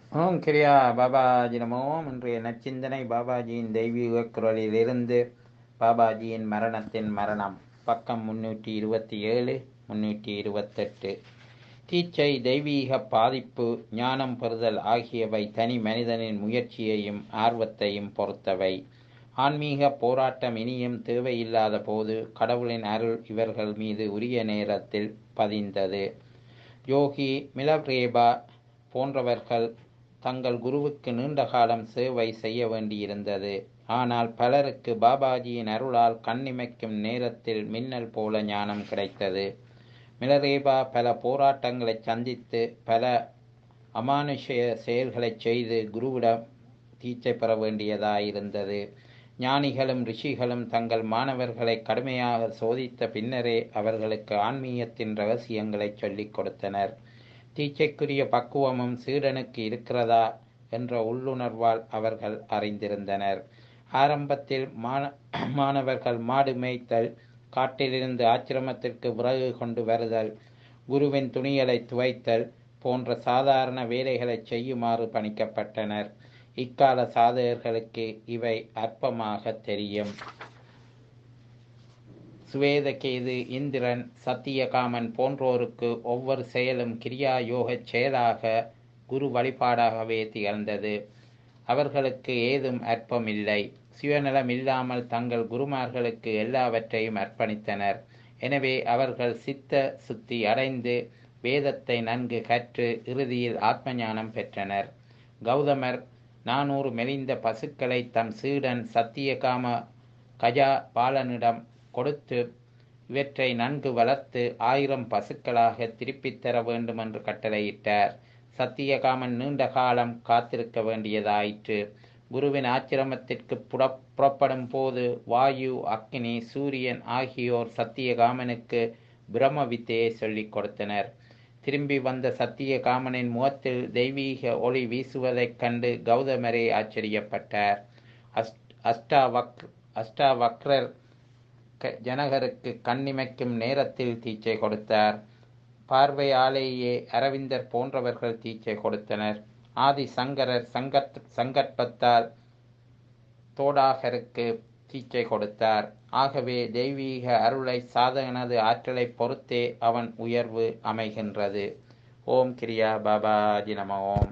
ஓம் கிரியா பாபாஜி நமோ இன்றைய நச்சிந்தனை பாபாஜியின் தெய்வீக குரலிலிருந்து பாபாஜியின் மரணத்தின் மரணம் பக்கம் முன்னூற்றி இருபத்தி ஏழு முன்னூற்றி இருபத்தெட்டு தீச்சை தெய்வீக பாதிப்பு ஞானம் பெறுதல் ஆகியவை தனி மனிதனின் முயற்சியையும் ஆர்வத்தையும் பொறுத்தவை ஆன்மீக போராட்டம் இனியும் தேவையில்லாத போது கடவுளின் அருள் இவர்கள் மீது உரிய நேரத்தில் பதிந்தது யோகி மிலப்ரேபா போன்றவர்கள் தங்கள் குருவுக்கு நீண்ட காலம் சேவை செய்ய வேண்டியிருந்தது ஆனால் பலருக்கு பாபாஜியின் அருளால் கண்ணிமைக்கும் நேரத்தில் மின்னல் போல ஞானம் கிடைத்தது மிலரேபா பல போராட்டங்களை சந்தித்து பல அமானுஷய செயல்களை செய்து குருவிடம் தீட்சை பெற வேண்டியதாயிருந்தது ஞானிகளும் ரிஷிகளும் தங்கள் மாணவர்களை கடுமையாக சோதித்த பின்னரே அவர்களுக்கு ஆன்மீகத்தின் ரகசியங்களை சொல்லிக் கொடுத்தனர் தீட்சைக்குரிய பக்குவமும் சீடனுக்கு இருக்கிறதா என்ற உள்ளுணர்வால் அவர்கள் அறிந்திருந்தனர் ஆரம்பத்தில் மான மாணவர்கள் மாடு மேய்த்தல் காட்டிலிருந்து ஆச்சிரமத்திற்கு விறகு கொண்டு வருதல் குருவின் துணிகளை துவைத்தல் போன்ற சாதாரண வேலைகளை செய்யுமாறு பணிக்கப்பட்டனர் இக்கால சாதகர்களுக்கு இவை அற்பமாக தெரியும் சுவேதகேது இந்திரன் சத்தியகாமன் போன்றோருக்கு ஒவ்வொரு செயலும் கிரியா யோக செயலாக குரு வழிபாடாகவே திகழ்ந்தது அவர்களுக்கு ஏதும் அற்பமில்லை சுயநலம் இல்லாமல் தங்கள் குருமார்களுக்கு எல்லாவற்றையும் அர்ப்பணித்தனர் எனவே அவர்கள் சித்த சுத்தி அடைந்து வேதத்தை நன்கு கற்று இறுதியில் ஆத்ம ஞானம் பெற்றனர் கௌதமர் நானூறு மெலிந்த பசுக்களை தம் சீடன் சத்தியகாம கஜா பாலனிடம் கொடுத்து இவற்றை நன்கு வளர்த்து ஆயிரம் பசுக்களாக திருப்பித் தர வேண்டும் என்று கட்டளையிட்டார் சத்தியகாமன் நீண்ட காலம் காத்திருக்க வேண்டியதாயிற்று குருவின் ஆச்சிரமத்திற்கு புற புறப்படும் போது வாயு அக்னி சூரியன் ஆகியோர் சத்தியகாமனுக்கு பிரம்ம வித்தையை சொல்லிக் கொடுத்தனர் திரும்பி வந்த சத்தியகாமனின் முகத்தில் தெய்வீக ஒளி வீசுவதைக் கண்டு கௌதமரே ஆச்சரியப்பட்டார் அஷ்டாவக் அஷ்டாவக்ரர் ஜனகருக்கு கண்ணிமைக்கும் நேரத்தில் தீட்சை கொடுத்தார் பார்வையாலேயே அரவிந்தர் போன்றவர்கள் தீட்சை கொடுத்தனர் ஆதி சங்கரர் சங்கத் சங்கற்பத்தால் தோடாகருக்கு தீட்சை கொடுத்தார் ஆகவே தெய்வீக அருளை சாதகனது ஆற்றலை பொறுத்தே அவன் உயர்வு அமைகின்றது ஓம் கிரியா பாபாஜி நம ஓம்